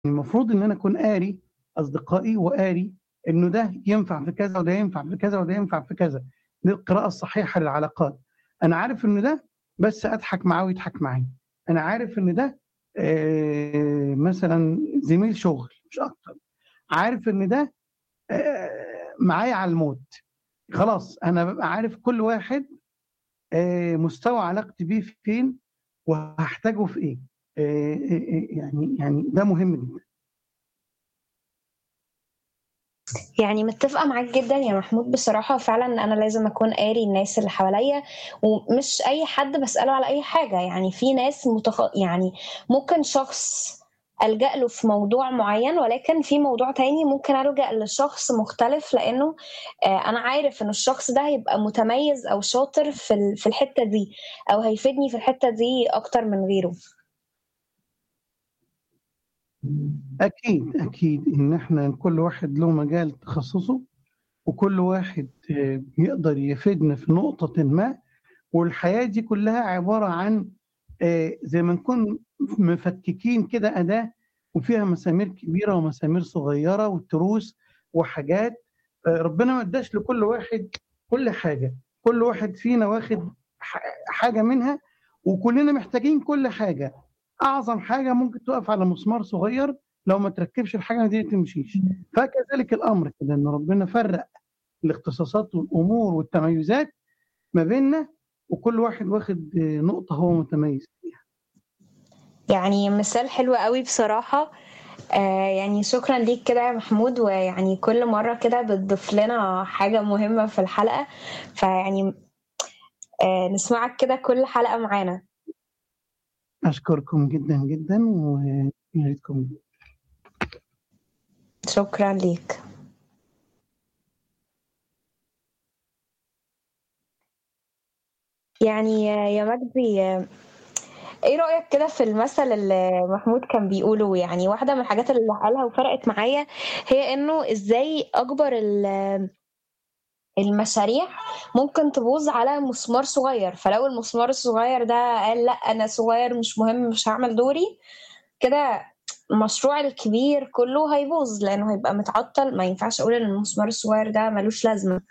المفروض ان انا اكون قاري اصدقائي وقاري انه ده ينفع في كذا وده ينفع في كذا وده ينفع في كذا دي القراءه الصحيحه للعلاقات انا عارف ان ده بس اضحك معاه ويضحك معايا انا عارف ان ده آه، مثلا زميل شغل مش اكتر عارف ان ده آه، معايا على الموت خلاص انا ببقى عارف كل واحد آه، مستوى علاقتي بيه فين وهحتاجه في ايه آه، آه، آه، يعني يعني ده مهم جدا يعني متفقة معاك جدا يا محمود بصراحة فعلا أنا لازم أكون قاري الناس اللي حواليا ومش أي حد بسأله على أي حاجة يعني في ناس متخ... يعني ممكن شخص ألجأ له في موضوع معين ولكن في موضوع تاني ممكن ألجأ لشخص مختلف لأنه آه، أنا عارف إن الشخص ده هيبقى متميز أو شاطر في ال- في الحتة دي أو هيفيدني في الحتة دي أكتر من غيره اكيد اكيد ان احنا كل واحد له مجال تخصصه وكل واحد آه، يقدر يفيدنا في نقطة ما والحياة دي كلها عبارة عن آه، زي ما نكون مفككين كده أداة وفيها مسامير كبيرة ومسامير صغيرة وتروس وحاجات آه، ربنا ما اداش لكل واحد كل حاجة كل واحد فينا واخد ح- حاجة منها وكلنا محتاجين كل حاجة أعظم حاجة ممكن تقف على مسمار صغير لو ما تركبش الحاجة دي تمشيش فكذلك الأمر كده إن ربنا فرق الاختصاصات والأمور والتميزات ما بيننا وكل واحد واخد آه، نقطة هو متميز فيها يعني مثال حلو قوي بصراحة آه يعني شكرا ليك كده يا محمود ويعني كل مرة كده بتضيف لنا حاجة مهمة في الحلقة فيعني آه نسمعك كده كل حلقة معانا أشكركم جدا جدا وياريتكم شكرا ليك يعني آه، يا مجدي آه، ايه رأيك كده في المثل اللي محمود كان بيقوله يعني واحدة من الحاجات اللي قالها وفرقت معايا هي انه ازاي اكبر ال- المشاريع ممكن تبوظ على مسمار صغير فلو المسمار الصغير ده قال لا انا صغير مش مهم مش هعمل دوري كده المشروع الكبير كله هيبوظ لانه هيبقى متعطل ما ينفعش اقول ان المسمار الصغير ده ملوش لازمة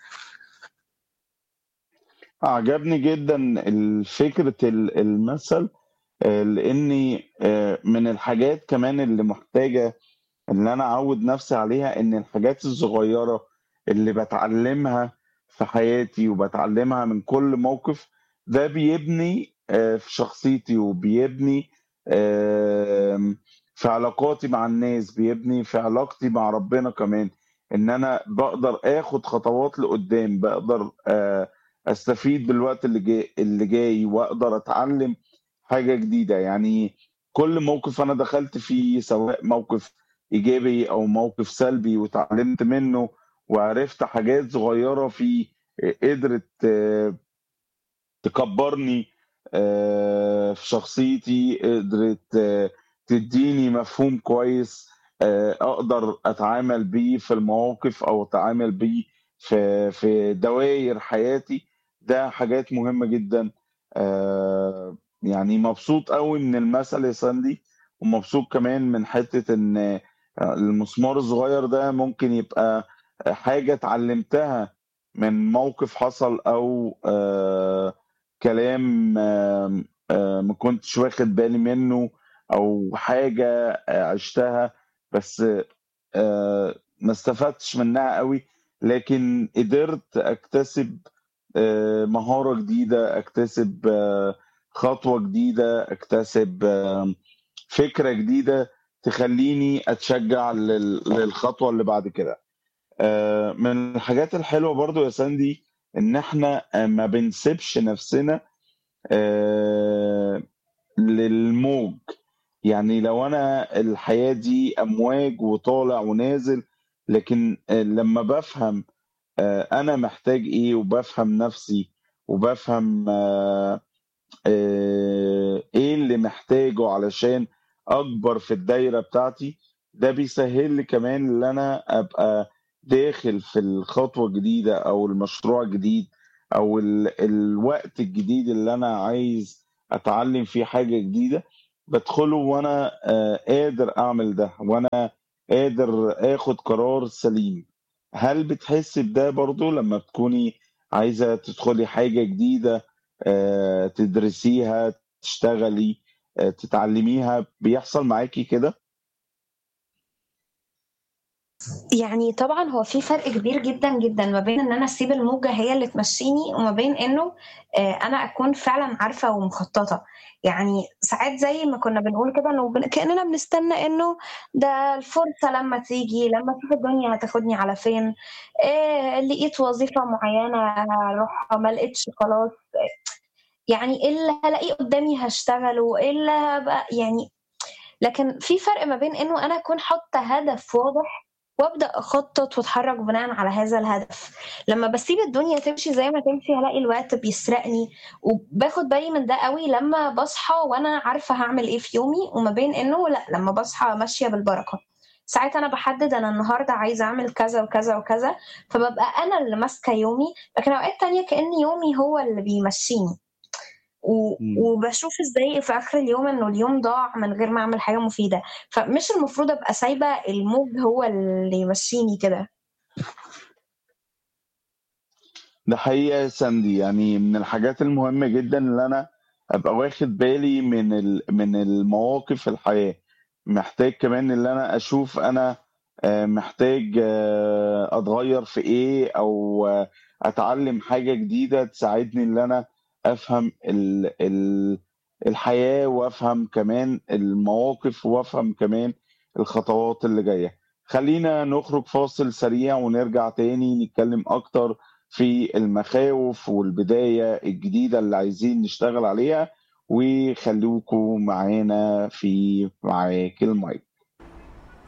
عجبني جدا ال- فكرة ال- المثل آه، لاني آه، من الحاجات كمان اللي محتاجة ان انا اعود نفسي عليها ان الحاجات الصغيرة اللي بتعلمها في حياتي وبتعلمها من كل موقف ده بيبني آه، في شخصيتي وبيبني آم، في علاقاتي مع الناس بيبني في علاقتي مع ربنا كمان ان انا بقدر اخد خطوات لقدام بقدر آه، استفيد بالوقت اللي جاي اللي جاي واقدر اتعلم حاجة جديدة يعني كل موقف انا دخلت فيه سواء موقف ايجابي او موقف سلبي وتعلمت منه وعرفت حاجات صغيرة فيه قدرت آه، تكبرني آه، في شخصيتي قدرت آه، تديني مفهوم كويس آه، اقدر اتعامل بيه في المواقف او اتعامل بيه في في دوائر حياتي ده حاجات مهمة جدا آه، يعني مبسوط قوي من المثل يا ساندي ومبسوط كمان من حتة ان آه، المسمار الصغير ده ممكن يبقى حاجة اتعلمتها من موقف حصل او آه كلام آم، آه، ما كنتش واخد بالي منه او حاجة آه، عشتها بس آه، ما استفدتش منها قوي لكن قدرت اكتسب آه، مهارة جديدة اكتسب آه، خطوة جديدة اكتسب آم، فكرة جديدة تخليني اتشجع لل- للخطوة اللي بعد كده آه، من الحاجات الحلوة برضو يا ساندي ان احنا آه، ما بنسيبش نفسنا آه، للموج يعني لو انا الحياة دي امواج وطالع ونازل لكن آه، لما بفهم آه، انا محتاج ايه وبفهم نفسي وبفهم آه، آه، ايه اللي محتاجه علشان اكبر في الدايرة بتاعتي ده بيسهل لي كمان ان انا ابقى داخل في الخطوة الجديدة او المشروع الجديد او ال... الوقت الجديد اللي انا عايز اتعلم فيه حاجة جديدة بادخله وأنا آآ قادر أعمل ده، وأنا قادر آخُد قرار سليم. هل بتحسّي بده برضه لمّا بتكوني عايزة تدخلي حاجة جديدة آآ تدرسيها، تشتغلي، آآ تتعلّميها، بيحصل معاكِ كده؟ يعني طبعًا هو في فرق كبير جدًا، جدًا ما بين إن أنا أسيب الموجة هي اللي تمشّيني، وما بين إنه آآ أنا أكون فعلًا عارفة ومخططة. يعني ساعات زي ما كنا بنقول كده إنه بن كإننا بنستنى إنه ده الفرصة لمّا تيجي، لمّا أشوف الدنيا هتاخدني على فين، آآ لقيت وظيفة معيّنة هاروحها، ما لقيتش خلاص يعني اللي هالاقيه قدّامي هاشتغله، اللي هابقى يعني لكن في فرق ما بين إنه أنا أكون حاطة هدف واضح، وأبدأ أخطط وأتحرك بناءً على هذا الهدف. لمّا باسيب الدنيا تمشي زي ما تمشي، هالاقي الوقت بيسرقني، وباخد بالي من ده أوي لمّا باصحى وأنا عارفة هاعمل إيه في يومي، وما بين إنه لأ، لمّا باصحى ماشية بالبركة. ساعات أنا باحدد أنا النهارده عايزة أعمل كذا وكذا وكذا، فبابقى أنا اللي ماسكة يومي، لكن أوقات تانية كإن يومي هو اللي بيمشّيني. و إمم. وباشوف إزاي في آخر اليوم إنه اليوم ضاع من غير ما أعمل حاجة مفيدة، فمش المفروض أبقى سايبة الموج هو اللي يمشّيني كده. ده حقيقي يا ساندي، يعني من الحاجات المهمة جدًا اللي أنا أبقى واخد بالي من ال من المواقف الحياة. محتاج كمان اللي أنا أشوف أنا آآ محتاج أتغيّر في إيه، أو أتعلّم حاجة جديدة تساعدني اللي أنا أفهم ال ال الحياة، وأفهم كمان المواقف، وأفهم كمان الخطوات اللي جاية. خلّينا نخرج فاصل سريع ونرجع تاني نتكلّم أكتر في المخاوف والبداية الجديدة اللي عايزين نشتغل عليها، وخلّوكم معانا في معاك المايك.